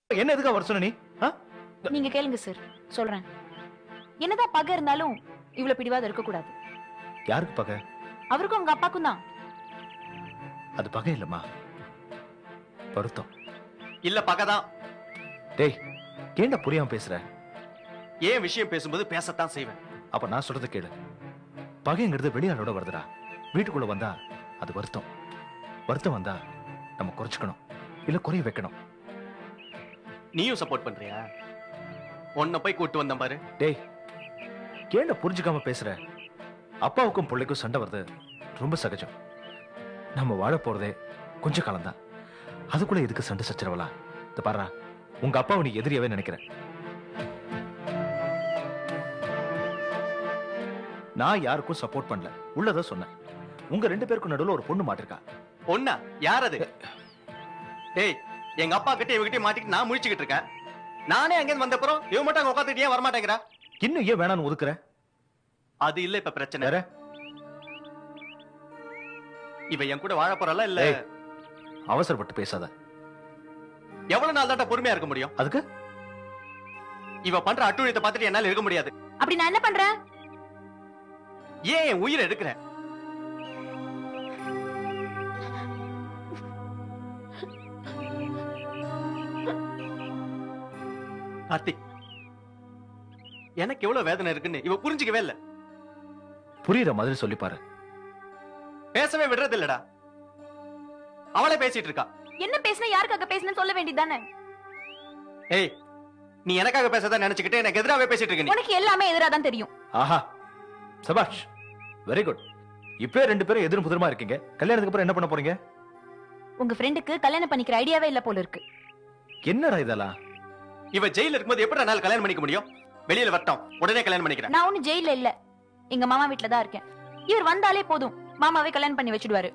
என்ன எதுக்கா வர சொன்ன நீ ஆ? நீங்க கேளுங்க சார் சொல்றேன் என்னதான் பகை இருந்தாலும் இவ்வளவு பிடிவாதம் இருக்க கூடாது யாருக்கு பகை அவருக்கும் உங்க அப்பாக்கும் தான் அது பகை இல்லம்மா வருத்தம் இல்ல பகதான் டேய் ஏன்டா புரியாம பேசுற ஏன் விஷயம் பேசும்போது பேசத்தான் செய்வேன் அப்ப நான் சொல்றத கேளு பகைங்கிறது வெளியாளோட வருதுடா வீட்டுக்குள்ள வந்தா அது வருத்தம் வருத்தம் வந்தா நம்ம குறைச்சுக்கணும் இல்ல குறைய வைக்கணும் நீயும் சப்போர்ட் பண்றியா உன்னை போய் கூட்டு வந்தேன் பாரு டேய் ஏன்டா புரிஞ்சுக்காம பேசுற அப்பாவுக்கும் பிள்ளைக்கும் சண்டை வருது ரொம்ப சகஜம் நம்ம வாழ போறதே கொஞ்ச காலம்தான் அதுக்குள்ள எதுக்கு சண்டை சச்சரவலா இந்த பாரு உங்க அப்பாவை நீ எதிரியாவே நினைக்கிற நான் யாருக்கும் சப்போர்ட் பண்ணல உள்ளத சொன்னேன் உங்க ரெண்டு பேருக்கும் நடுவுல ஒரு பொண்ணு மாட்டிருக்கா பொண்ணா யார் அது டேய் எங்க அப்பா கிட்ட இவகிட்ட மாட்டிட்டு நான் முழிச்சுக்கிட்டு இருக்கேன் நானே அங்க வந்தப்புறம் இவ மட்டும் அங்க உட்காந்துட்டு ஏன் வரமாட்டேங்கிறா இன்னும் ஏன் வேணான்னு ஒதுக்குற அது இல்ல இப்ப பிரச்சனை வேற இவ என் கூட வாழ போறல இல்ல ஏய். அவசரப்பட்டு பேசாத எவ்வளவு நாள் தான்டா பொறுமையா இருக்க முடியும் அதுக்கு இவ பண்ற அட்டுழியத்தை பார்த்துட்டு என்னால இருக்க முடியாது அப்படி நான் என்ன பண்றேன் ஏன் என் உயிரை எடுக்கிற கார்த்திக் எனக்கு எவ்வளவு வேதனை இருக்குன்னு இவ புரிஞ்சுக்கவே இல்ல புரியுற மாதிரி சொல்லி பாரு பேசவே விடுறது இல்லடா அவளே பேசிட்டு இருக்கா என்ன பேசினா யாருக்காக பேசினு சொல்ல வேண்டியதானே ஏய் நீ எனக்காக பேசதான் நினைச்சுக்கிட்டு எனக்கு எதிராவே பேசிட்டு இருக்க நீ உனக்கு எல்லாமே எதிரா தான் தெரியும் ஆஹா சபாஷ் வெரி குட் இப்பவே ரெண்டு பேரும் எதிரும் புதிரமா இருக்கீங்க கல்யாணத்துக்கு அப்புறம் என்ன பண்ண போறீங்க உங்க ஃப்ரெண்டுக்கு கல்யாணம் பண்ணிக்கிற ஐடியாவே இல்ல போல இருக்கு என்னடா இதெல்லாம் இவ ஜெயில இருக்கும்போது எப்படி என்னால கல்யாணம் பண்ணிக்க முடியும் வெளியில வரட்டும் உடனே கல்யாணம் பண்ணிக்கிறேன் நான் ஒண்ணு ஜெயில இல்ல எங்க மாமா வீட்ல தான் இருக்கேன் இவர் வந்தாலே போதும் மாமாவே கல்யாணம் பண்ணி வச்சிடுவாரு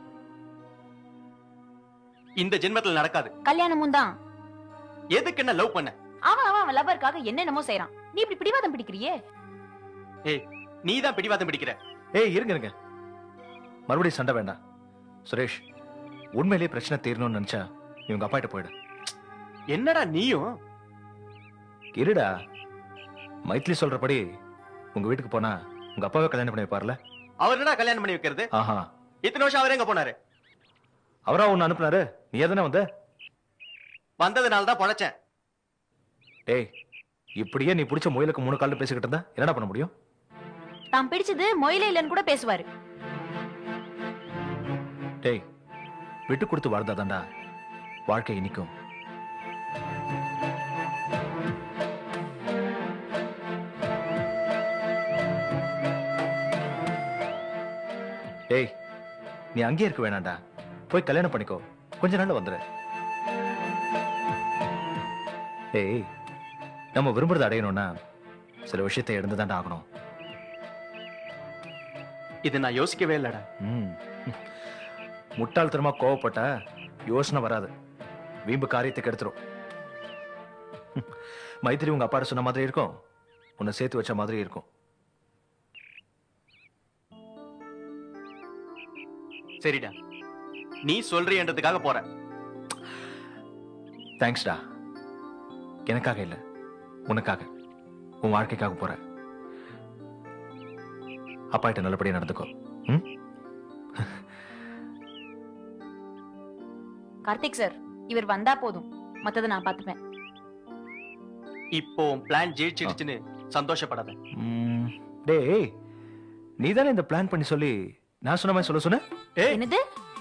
இந்த ஜென்மத்துல நடக்காது கல்யாணமும் தான் எதுக்கு என்ன லவ் பண்ண அவன் அவன் அவன் லவ்வருக்காக என்னென்னமோ செய்யறான் நீ இப்படி பிடிவாதம் பிடிக்கிறியே நீ தான் பிடிவாதம் பிடிக்கிற ஏய் இருங்க இருங்க மறுபடியும் சண்டை வேண்டாம் சுரேஷ் உண்மையிலேயே பிரச்சனை தீரணும்னு நினைச்சா இவங்க அப்பாட்ட போயிடு என்னடா நீயும் இருடா மைத்லி சொல்றபடி உங்க வீட்டுக்கு போனா உங்க அப்பாவே கல்யாணம் பண்ணி வைப்பார்ல அவர் என்னடா கல்யாணம் பண்ணி வைக்கிறது ஆஹா இத்தனை வருஷம் அவர் எங்க போனாரு அவரா ஒன்னு அனுப்புனாரு நீ எதனா வந்த வந்ததுனால தான் பொழைச்சேன் டேய் இப்படியே நீ பிடிச்ச முயலுக்கு மூணு காலில் பேசிக்கிட்டு இருந்தா என்னடா பண்ண முடியும் தான் பிடிச்சது மொயில இல்லைன்னு கூட பேசுவாரு டேய் விட்டு கொடுத்து வாழ்ந்தாதான்டா வாழ்க்கை இனிக்கும் டேய் நீ அங்கேயே இருக்க வேணாம்டா போய் கல்யாணம் பண்ணிக்கோ கொஞ்ச நாள்ல வந்துரு டேய் நம்ம விரும்புறதை அடையணும்னா சில விஷயத்தை இழந்துதான்டா ஆகணும் இது நான் யோசிக்கவே இல்லடா ம். முட்டாள்தனமா கோவப்பட்டா யோசனை வராது வீம்பு காரியத்துக்கு எடுத்துரும் ம். மைத்திரி உங்க அப்பாட்ட சொன்ன மாதிரி இருக்கும் உன்னை சேர்த்து வச்ச மாதிரி இருக்கும் சரிடா நீ சொல்றியன்றதுக்காக போறேன் தேங்க்ஸ்டா எனக்காக இல்ல உனக்காக உன் வாழ்க்கைக்காக போற அப்பா கிட்ட நல்லபடியா நடந்துக்கோ ம் கார்த்திக் சார் இவர் வந்தா போதும் மத்தத நான் பாத்துப்பேன் இப்போ பிளான் ஜெயிச்சிடுச்சுன்னு சந்தோஷப்படாத ம். டேய் நீ தானே இந்த பிளான் பண்ணி சொல்லி நான் சொன்ன மாதிரி சொல்ல சொன்ன ஏய் என்னது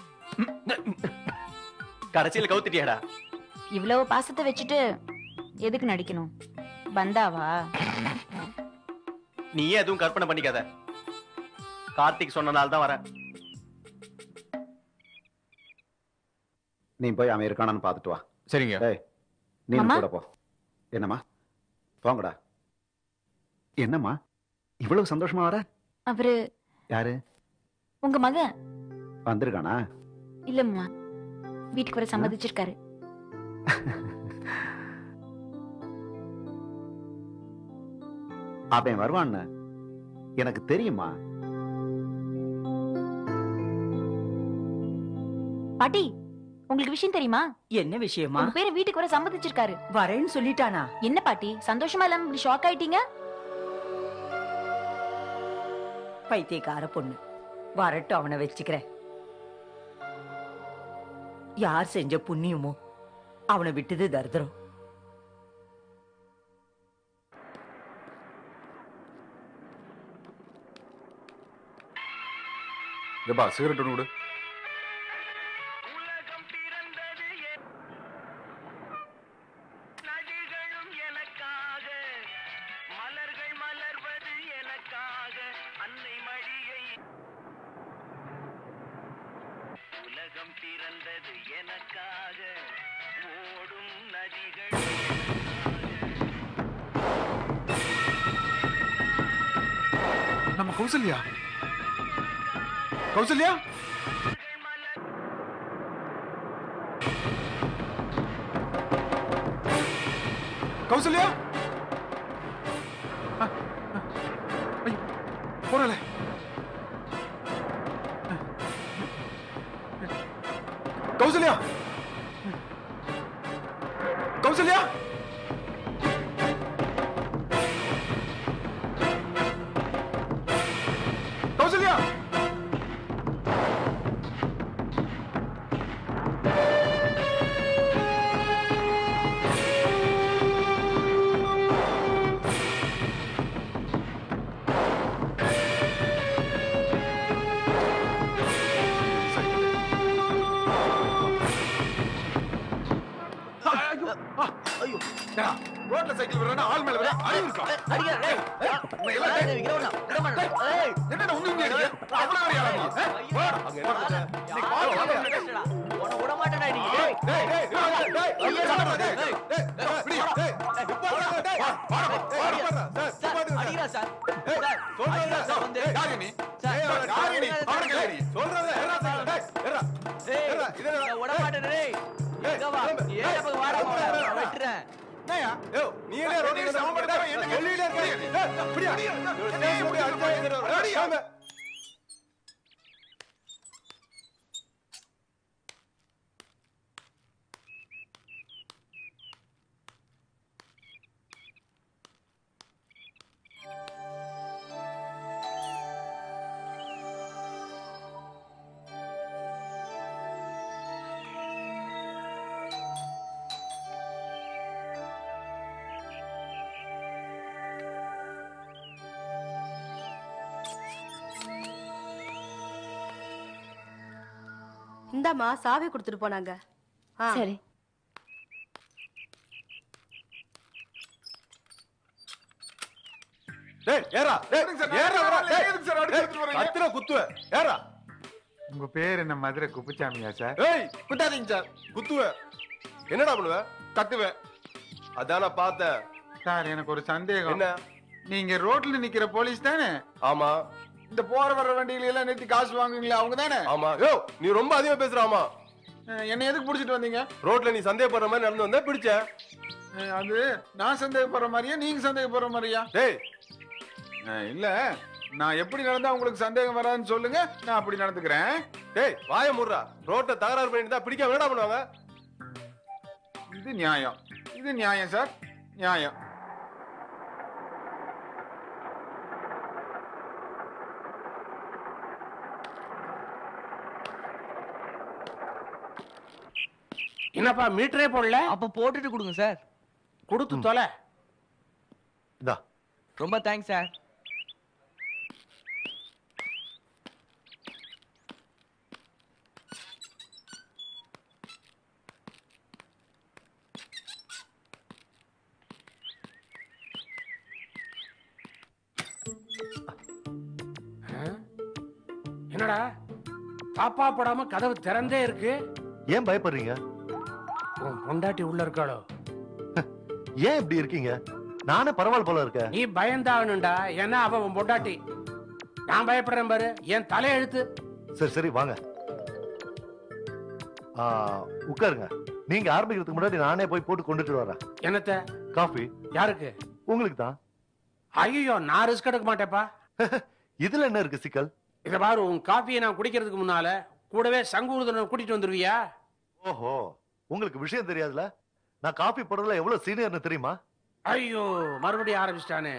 கடைசியில கவுத்துட்டியாடா இவ்வளவு பாசத்தை வச்சுட்டு எதுக்கு நடிக்கணும் பந்தாவா நீயே எதுவும் கற்பனை பண்ணிக்காத கார்த்திக் சொன்னனால தான் வரேன் நீ போய் அவன் இருக்கானான்னு பார்த்துட்டு வா சரிங்க நீ மாமா? கூட போ என்னம்மா போங்கடா என்னம்மா இவ்வளவு சந்தோஷமா வர அவரு யாரு உங்க மகன் வந்திருக்கானா இல்லம்மா வீட்டுக்கு வர சம்மதிச்சிருக்காரு அவன் வருவான்னு எனக்கு தெரியுமா பாட்டி உங்களுக்கு விஷயம் தெரியுமா என்ன விஷயமா உங்க பேரு வீட்டுக்கு வர சம்மதிச்சிருக்காரு வரேன்னு சொல்லிட்டானா என்ன பாட்டி சந்தோஷமா இல்லாம இப்படி ஷாக் ஆயிட்டீங்க பைத்தியக்கார பொண்ணு வரட்டும் அவனை வச்சுக்கிறேன் யார் செஞ்ச புண்ணியமோ அவனை விட்டது தரித்திரம் ஏப்பா சிகரெட் ஒன்று விடு நதிகளும் எனக்காக மலர்கள் மலர்வது எனக்காக அன்னை மழியை உலகம் பிறந்தது எனக்காக ஓடும் நதிகள் நம்ம கௌசல்யா கௌசல்யா கௌசல்யா ஆ, ஆ, ஐயோ, போறல கௌசல்யா கௌசல்யா கௌசல்யா ரோட்ல சைக்கிள் விடுறா ஆள் மேல விடுறா அறிவு இருக்கா உன்னை எல்லாம் டேய், என்னடா உங்க இங்க இருக்கு அவ்வளவு ஒரு ஆளா நீ ஆ? போடா. நீ கால் வாங்க. டேய், டேய், டேய், டேய், டேய், ஐயோ, சாப்பிடுறா, டேய், டேய், டேய், டேய், இப்படி, டேய், நிப்பாட்டுடா, டேய், வாடா, டேய், நிப்பாட்டுடா, சார், நிப்பாட்டுங்க, சார். டேய், சொல்றதா, டேய், யாரு நீ? டேய், யாரு நீ? அவனை கேளு நீ. சொல்றதா, ஏறா, சைக்கிள், டேய், ஏறா. ஏறா, இது என்னடா? டேய், கிளம்பு. டேய், என்னய்யா? யோவ், நீ என்ன ரோட்ல இருந்து அவன் மட்டும் தான் என்ன வெளியில இருக்க? டேய், இப்படியா? டேய், இப்படி அடிச்சா எதிர வரும். டேய், கிளம்பு. இந்தாம்மா சாவி கொடுத்துட்டு போனாங்க ஆ. சரி டேய், ஏறா, டேய், ஏறா, ஏறா, டேய், டேய், டேய், கத்துற குத்துவ, ஏறா. உங்க பேர் என்ன மதுரை குப்புச்சாமியா சார் ஏய், விட்டாதீங்க சார், குத்துவ. என்னடா பண்ணுவ கத்துவ அதான் நான் பார்த்தேன் சார் எனக்கு ஒரு சந்தேகம் என்ன நீங்க ரோட்ல நிக்கிற போலீஸ் தானே ஆமா இந்த போற வர்ற வண்டியில எல்லாம் நிறுத்தி காசு வாங்குவீங்களா அவங்க தானே ஆமா யோ நீ ரொம்ப அதிகமா பேசுற ஆமா என்ன எதுக்கு புடிச்சிட்டு வந்தீங்க ரோட்ல நீ சந்தேகப்படுற மாதிரி நடந்து வந்தா பிடிச்ச அஹ், அது நான் சந்தேகப்படுற மாதிரியா நீங்க சந்தேகப்படுற மாதிரியா டேய் அஹ், இல்ல நான் எப்படி நடந்தா உங்களுக்கு சந்தேகம் வராதுன்னு சொல்லுங்க நான் அப்படி நடந்துக்கிறேன் டேய் வாய முடுறா ரோட்ல தகராறு பண்ணிட்டு தான் பிடிக்காம என்னடா பண்ணுவாங்க இது நியாயம் இது நியாயம் சார் நியாயம் என்னப்பா மீட்டரே போடல அப்ப போட்டுட்டு கொடுங்க சார் கொடுத்து தொலை இந்தா ரொம்ப தேங்க்ஸ் சார் ஆ? என்னடா தாப்பா போடாம கதவு திறந்தே இருக்கு ஏன் பயப்படுறீங்க உன் பொண்டாட்டி உள்ள இருக்காளோ ஏன் இப்படி இருக்கீங்க நானே பரவாயில்ல போல இருக்க நீ பயந்தாகணும்டா ஏன்னா அவ உன் பொண்டாட்டி நான் பயப்படுறேன் பாரு என் தலையெழுத்து சரி சரி வாங்க ஆ, உட்காருங்க நீங்க ஆரம்பிக்கிறதுக்கு முன்னாடி நானே போய் போட்டு கொண்டுட்டு வரேன் என்னத்த காஃபி யாருக்கு உங்களுக்கு தான் ஐயோ நான் ரிஸ்க் எடுக்க மாட்டேப்பா இதுல என்ன இருக்கு சிக்கல் இத பாரு உன் காஃபியை நான் குடிக்கிறதுக்கு முன்னால கூடவே சங்கூர்தனை கூட்டிட்டு வந்துருவியா ஓஹோ உங்களுக்கு விஷயம் தெரியாதுல நான் காபி போடுறதுல எவ்வளவு சீனியர்னு தெரியுமா ஐயோ மறுபடியும் ஆரம்பிச்சிட்டானே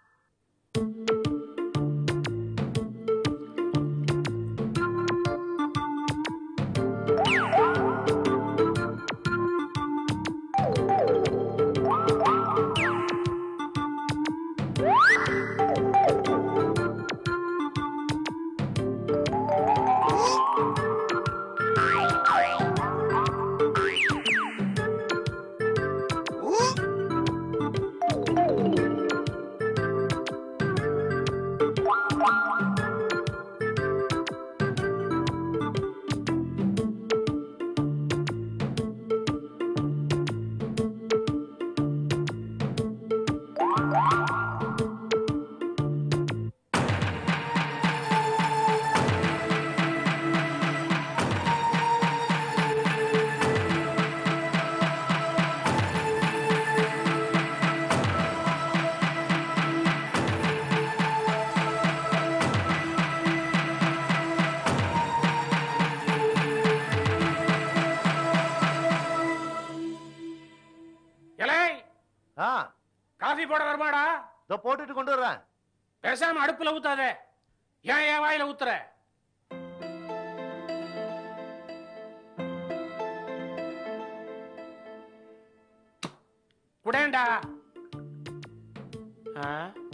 எலை ஆ காஃபி போட வருமாடா இதோ போட்டுட்டு கொண்டு வர்றேன் பேசாம அடுப்புல ஊத்தாத ஏன் என் வாயில ஊத்துற குடேண்டா ஆ?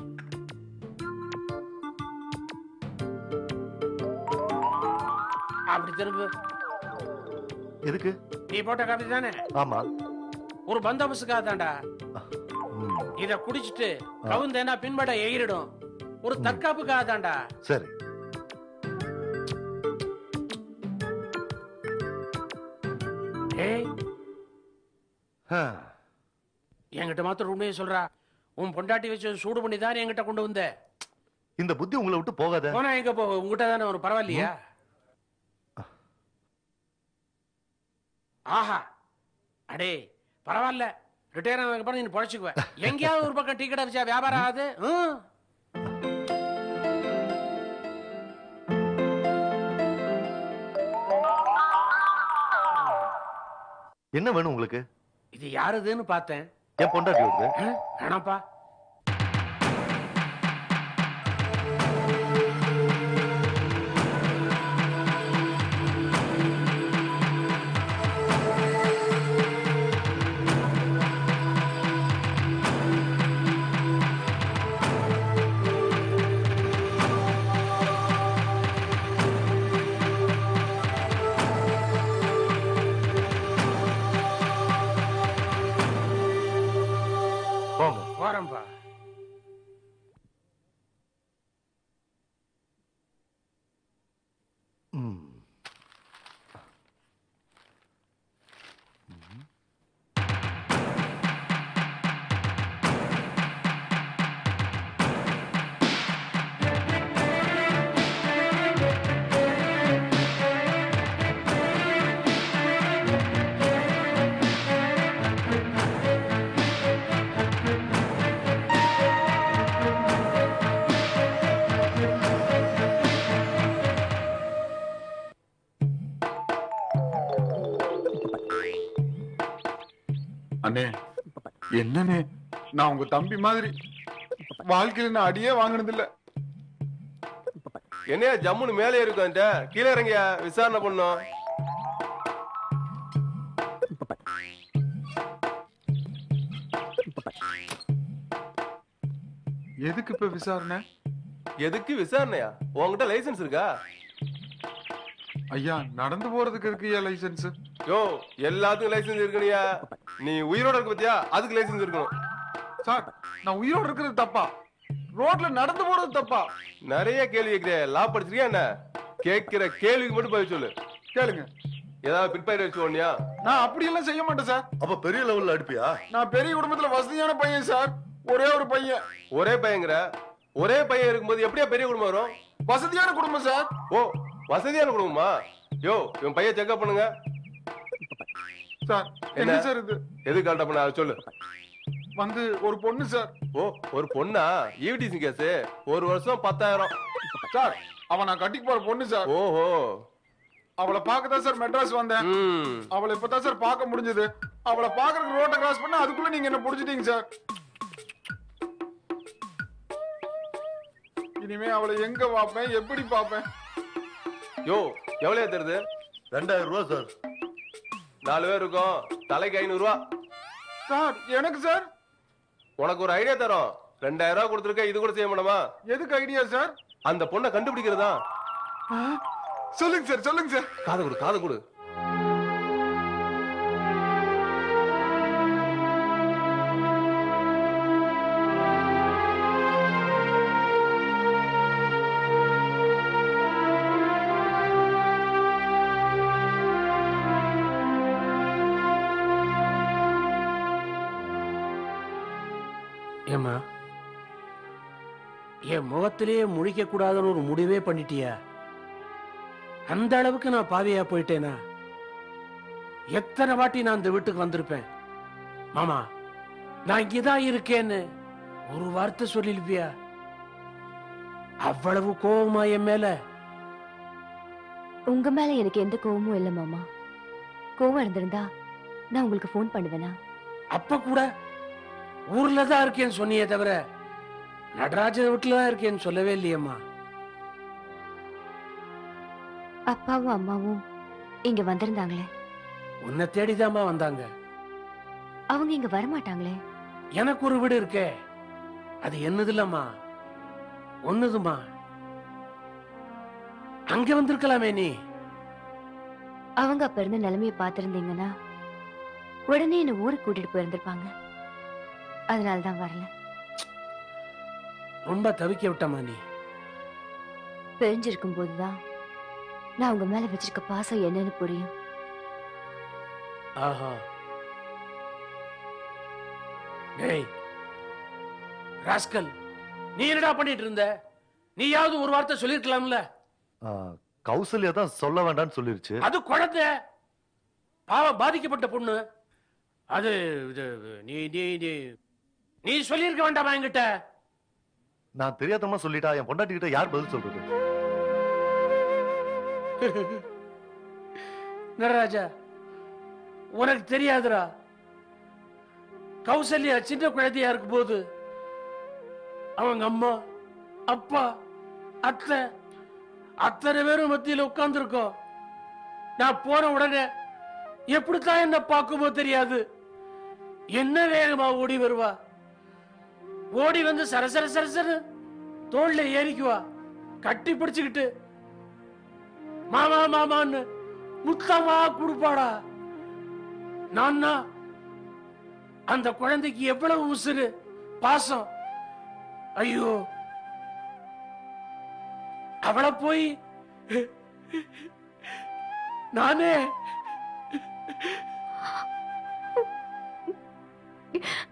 அப்படி திரும்ப எதுக்கு நீ போட்ட காபி தானே ஆமா ஒரு பந்தோபஸ்துக்காக தான்டா ம், இத குடிச்சிட்டு கவுந்தேனா பின்பட எகிரிடும் ஒரு தற்காப்புக்காக தான்டா சரி ஏய் ஆ, என்கிட்ட மாத்திரம் உண்மையை சொல்றா உன் பொண்டாட்டி வச்சு சூடு பண்ணி தான் என்கிட்ட கொண்டு வந்த இந்த புத்தி உங்களை விட்டு போகாத போனா எங்க போ உங்ககிட்ட தானே ஒரு பரவாயில்லையா ஆஹா அடே பரவாயில்ல ரிட்டையர் ஆனதுக்கு அப்புறம் நீ பொழைச்சுக்குவ எங்கேயாவது ஒரு பக்கம் டீ கடை வச்சா வியாபாரம் ஆகுது ம். என்ன வேணும் உங்களுக்கு இது யாருதுன்னு பார்த்தேன் என் பொண்டாட்டி வருது ஆ, வேணாம்ப்பா போங்க போறேன்ப்பா ம். அண்ணே என்னண்ணே நான் உங்க தம்பி மாதிரி வாழ்க்கையில நான் அடியே வாங்கினது இல்ல என்னையா ஜம்முன்னு மேலே இருக்கும் அந்த கீழே இறங்கியா விசாரணை பண்ணும் எதுக்கு இப்ப விசாரணை எதுக்கு விசாரணையா உன்கிட்ட லைசென்ஸ் இருக்கா ஐயா நடந்து போறதுக்கு இருக்கு ஐயா லைசன்ஸ் யோ எல்லாத்துக்கும் லைசென்ஸ் இருக்கணுயா நீ உயிரோட இருக்க பத்தியா அதுக்கு லைசென்ஸ் இருக்கணும் சார் நான் உயிரோட இருக்கிறது தப்பா ரோட்ல நடந்து போறது தப்பா நிறைய கேள்வி கேட்கிற லா படிச்சிருக்கியா என்ன கேட்கிற கேள்விக்கு மட்டும் பதில் சொல்லு கேளுங்க ஏதாவது பிற்பயிர் வச்சு ஓனியா நான் அப்படியெல்லாம் செய்ய மாட்டேன் சார் அப்ப பெரிய லெவல்ல அடிப்பியா நான் பெரிய குடும்பத்துல வசதியான பையன் சார் ஒரே ஒரு பையன் ஒரே பையங்கிற ஒரே பையன் இருக்கும்போது எப்படியா பெரிய குடும்பம் வரும் வசதியான குடும்பம் சார் ஓ வசதியான குடும்பமா யோ இவன் பையன் செக்அப் பண்ணுங்க சார் என்ன என்ன? சார் இது எது கரெக்டா பண்ண அதை சொல்லு வந்து ஒரு பொண்ணு சார் ஓ ஒரு பொண்ணா ஈவிடிசி கேஸ் ஒரு வருஷம் பத்தாயிரம் சார் அவன் நான் கட்டிக்கு போற பொண்ணு சார் ஓஹோ அவளை பார்க்க தான் சார் மெட்ராஸ் வந்தேன் அவளை இப்பதான் சார் பார்க்க முடிஞ்சது அவளை பார்க்கறதுக்கு ரோட்டை கிராஸ் பண்ண அதுக்குள்ள நீங்க என்ன புடிச்சிட்டீங்க சார் இனிமே அவளை எங்க பார்ப்பேன் எப்படி பார்ப்பேன் யோ எவ்வளவு தருது ரெண்டாயிரம் ரூபா சார் நாலு பேர் இருக்கோம் தலைக்கு ஐநூறு ரூபா சார் எனக்கு சார் உனக்கு ஒரு ஐடியா தரோம் ரெண்டாயிரம் ரூபா கொடுத்துருக்க இது கூட செய்ய மாட்டோமா எதுக்கு ஐடியா சார் அந்த பொண்ணை கண்டுபிடிக்கிறதா சொல்லுங்க சார் சொல்லுங்க சார் காது கொடு காது கொடு ஏம்மா என் முகத்திலேயே முழிக்க கூடாதுன்னு ஒரு முடிவே பண்ணிட்டியா அந்த அளவுக்கு நான் பாவியா போயிட்டேனா எத்தனை வாட்டி நான் இந்த வீட்டுக்கு வந்திருப்பேன் மாமா நான் இங்கதான் இருக்கேன்னு ஒரு வார்த்தை சொல்லிருப்பியா அவ்வளவு கோவமா என் மேல உங்க மேல எனக்கு எந்த கோவமும் இல்ல மாமா கோவம் இருந்திருந்தா நான் உங்களுக்கு ஃபோன் பண்ணுவேனா அப்ப கூட ஊர்ல தான் இருக்கேன்னு சொன்னியே தவிர நடராஜன் வீட்டுல தான் இருக்கேன்னு சொல்லவே இல்லையம்மா அப்பாவும் அம்மாவும் இங்க வந்திருந்தாங்களே உன்னை தேடிதாம்மா வந்தாங்க அவங்க இங்க வரமாட்டாங்களே எனக்கு ஒரு வீடு இருக்கே அது என்னது இல்லம்மா ஒண்ணுதுமா அங்க வந்திருக்கலாமே நீ அவங்க அப்ப இருந்த நிலைமைய பாத்திருந்தீங்கன்னா உடனே என்ன ஊருக்கு கூட்டிட்டு போயிருந்திருப்பாங்க அதனாலதான் வரல ரொம்ப தவிக்க விட்டம்மா நீ பிரிஞ்சிருக்கும் போதுதான் நான் உங்க மேல வச்சிருக்க பாசம் என்னன்னு புரியும் ஆஹா டேய் ராஸ்கல் நீ என்னடா பண்ணிட்டு இருந்த நீயாவது ஒரு வார்த்தை சொல்லிருக்கலாம்ல ஆ, கௌசல்யா தான் சொல்ல வேண்டாம்னு சொல்லிருச்சு அது குழந்தை பாவம் பாதிக்கப்பட்ட பொண்ணு அது இது, நீ நீ நீ நீ சொல்லியிருக்க வேண்டாமா என்கிட்ட நான் தெரியாதமா சொல்லிட்டா என் பொண்டாட்டி கிட்ட யார் பதில் சொல்றது நடராஜா உனக்கு தெரியாதுடா கௌசல்யா சின்ன குழந்தையா இருக்கும் போது அவங்க அம்மா அப்பா அத்தை அத்தனை பேரும் மத்தியில உட்கார்ந்துருக்கோம் நான் போன உடனே எப்படித்தான் என்ன பார்க்குமோ தெரியாது என்ன வேகமா ஓடி வருவா ஓடி வந்து சரசர சரசர தோல்ல ஏறிக்குவா கட்டி பிடிச்சுக்கிட்டு மாமா மாமான்னு முத்தமா கொடுப்பாடா நான் அந்த குழந்தைக்கு எவ்வளவு உசுறு பாசம் ஐயோ அவளை போய் நானே